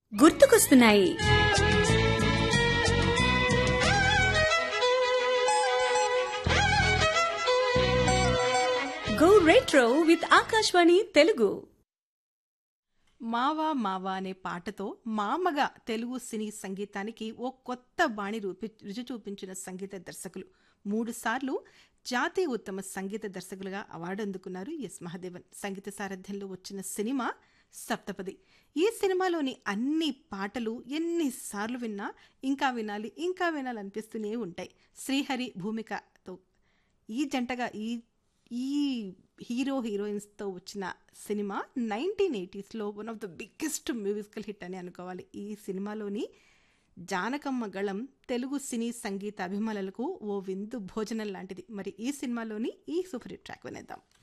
గుర్తుకొస్తున్నాయి go retro with Akashvani Telugu మావా మావా అనే పాటతో మామగా తెలుగు సినీ సంగీతానికి ఓ కొత్త బాణి రూపి రుచి చూపించిన సంగీత దర్శకులు మూడు సార్లు జాతీయ ఉత్తమ సంగీత దర్శకులుగా అవార్డు అందుకున్నారు ఎస్ మహాదేవన్ సంగీత సారథ్యంలో వచ్చిన సినిమా సప్తపది ఈ సినిమాలోని అన్ని పాటలు ఎన్నిసార్లు విన్నా ఇంకా వినాలి ఇంకా వినాలనిపిస్తూనే ఉంటాయి శ్రీహరి భూమికతో ఈ జంటగా ఈ ఈ హీరో హీరోయిన్స్తో వచ్చిన సినిమా నైన్టీన్ ఎయిటీస్లో one of the biggest musical hit అని అనుకోవాలి ఈ సినిమాలోని జానకమ్మ గళం తెలుగు సినీ సంగీత అభిమానులకు ఓ విందు భోజనం లాంటిది మరి ఈ సినిమాలోని ఈ సూపర్ హిట్ ట్రాక్ వినేద్దాం